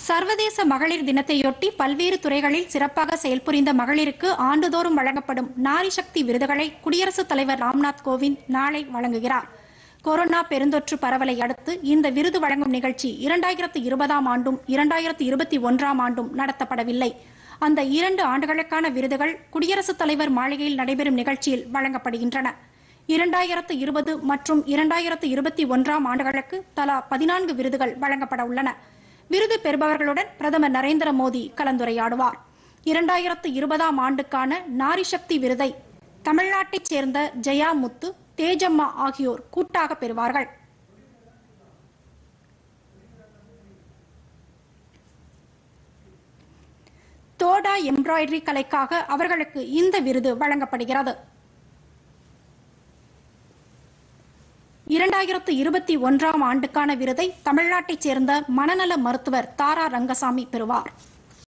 சர்வதேச மகளிர் தினத்தையொட்டி பல்வேறு துறைகளில் சிறப்பாக செயல்புரிந்த மகளிருக்கு ஆண்டுதோறும் வழங்கப்படும் நாரி சக்தி விருதுகளை குடியரசுத் தலைவர் ராம்நாத் கோவிந்த் நாளை வழங்குகிறார் கொரோனா பெருந்தொற்று பரவலை அடுத்து இந்த விருது வழங்கும் நிகழ்ச்சி இரண்டாயிரத்து இருபதாம் ஆண்டும் இரண்டாயிரத்து இருபத்தி ஒன்றாம் ஆண்டும் நடத்தப்படவில்லை அந்த இரண்டு ஆண்டுகளுக்கான விருதுகள் குடியரசுத் தலைவர் மாளிகையில் நடைபெறும் நிகழ்ச்சியில் வழங்கப்படுகின்றன இரண்டாயிரத்து இருபது மற்றும் இரண்டாயிரத்து இருபத்தி ஒன்றாம் ஆண்டுகளுக்கு தலா பதினான்கு விருதுகள் வழங்கப்பட உள்ளன விருது பெறுபவர்களுடன் பிரதமர் நரேந்திர மோடி கலந்துரையாடுவார் இரண்டாயிரத்து இருபதாம் ஆண்டுக்கான நாரி சக்தி விருதை தமிழ்நாட்டைச் சேர்ந்த ஜெயா முத்து தேஜம்மா ஆகியோர் கூட்டாக பெறுவார்கள் தோடா எம்ப்ராய்டரி கலைக்காக அவர்களுக்கு இந்த விருது வழங்கப்படுகிறது இரண்டாயிரத்து இருபத்தி ஒன்றாம் ஆண்டுக்கான விருதை தமிழ்நாட்டைச் சேர்ந்த மனநல மருத்துவர் தாரா ரங்கசாமி பெறுவார்